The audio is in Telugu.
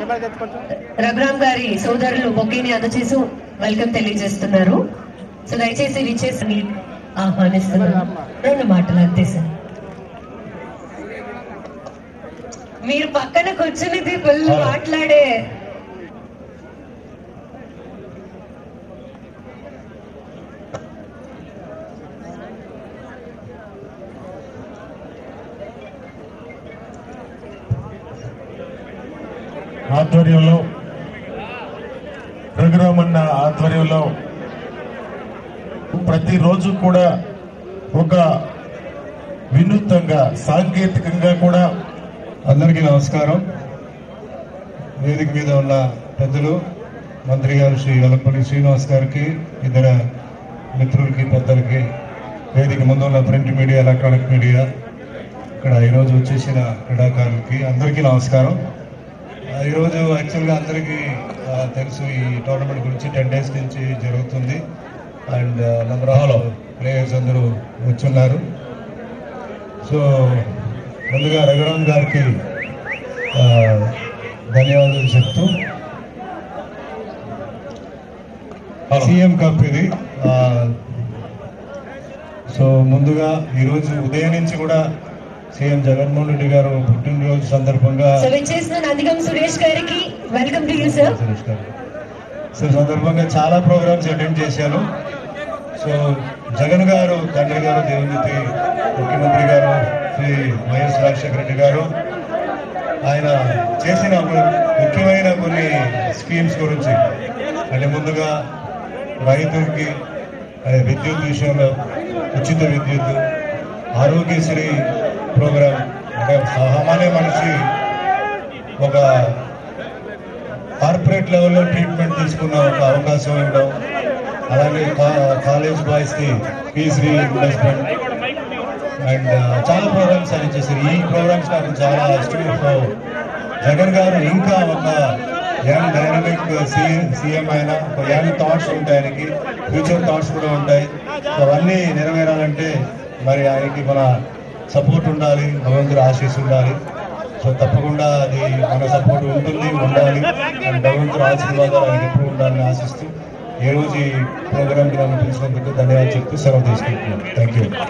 రఘురామ్ గారి సోదరులు బొకేని అందచేసి వెల్కమ్ తెలియజేస్తున్నారు సో దయచేసి విచ్చేసి ఆహ్వానిస్తున్నారు రెండు మాటలు అంతే సార్ మీరు పక్కన కూర్చునిది ఫుల్ మాట్లాడే ఆధ్వర్యంలో రఘురామన్న ఆధ్వర్యంలో ప్రతిరోజు కూడా ఒక వినూత్నంగా సాంకేతికంగా కూడా అందరికీ నమస్కారం వేదిక మీద ఉన్న పెద్దలు మంత్రి గారు శ్రీ వెలంపల్లి శ్రీనివాస్ గారికి ఇతర మిత్రులకి పెద్దలకి వేదిక ముందు ఉన్న ప్రింట్ మీడియా ఎలక్ట్రానిక్ మీడియా ఇక్కడ ఈరోజు వచ్చేసిన క్రీడాకారులకి అందరికీ నమస్కారం ఆ, ఈరోజు యాక్చువల్గా అందరికీ ఆ, తెలుసు ఈ టోర్నమెంట్ గురించి టెన్ డేస్ నుంచి జరుగుతుంది అండ్ నెంబర్ ఆఫ్ ప్లేయర్స్ అందరూ వచ్చున్నారు సో ముందుగా రఘురామ్ గారికి ఆ, ధన్యవాదాలు చెప్తూ సీఎం కప్ ఇది ఆ, సో ముందుగా ఈరోజు ఉదయం నుంచి కూడా సీఎం జగన్మోహన్ రెడ్డి గారు పుట్టినరోజు సందర్భంగా సో విచ్చేసిన నందిగం సురేష్ గారికి welcome to you sir Suresh గారు సో సందర్భంగా చాలా ప్రోగ్రామ్స్ అటెండ్ చేశాను సో జగన్ గారు తండ్రి గారు దేవనీతి ముఖ్యమంత్రి గారు శ్రీ వైఎస్ రాజశేఖర రెడ్డి గారు ఆయన చేసిన ము- ముఖ్యమైన కొన్ని స్కీమ్స్ గురించి అంటే ముందుగా రైతులకి అదే విద్యుత్ విషయంలో ఉచిత విద్యుత్ ఆరోగ్యశ్రీ ప్రోగ్రాం అంటే సామాన్య మనిషి ఒక కార్పొరేట్ లెవెల్లో ట్రీట్మెంట్ తీసుకున్న ఒక అవకాశం ఇవ్వడం అలాగే కా- కాలేజ్ బాయ్స్ కి ఫీజ్ రీఇంబర్స్మెంట్ అండ్ చాలా ప్రోగ్రామ్స్ ఆయన చేశారు ఈ ప్రోగ్రామ్స్ నాకు చాలా ఇష్టం సో జగన్ గారు ఇంకా ఒక యంగ్ డైనమిక్ సీఎం అయిన ఒక యంగ్ థాట్స్ ఉంటాయి ఆయనకి ఫ్యూచర్ థాట్స్ కూడా ఉంటాయి సో అవన్నీ నెరవేరాలంటే మరి ఆయనకి మన సపోర్ట్ ఉండాలి భగవంతుడు ఆశీస్ ఉండాలి సో తప్పకుండా అది మన సపోర్ట్ ఉంటుంది ఉండాలి అండ్ భగవంతుడు ఆశీర్వాదాలు ఆయనకి ఎప్పుడు ఉండాలని ఆశిస్తూ ఈ రోజు ఈ ప్రోగ్రామ్కి నన్ను పిలిచినందుకు ధన్యవాదాలు చెప్తూ సెలవు తీసుకుంటున్నాను థ్యాంక్ యూ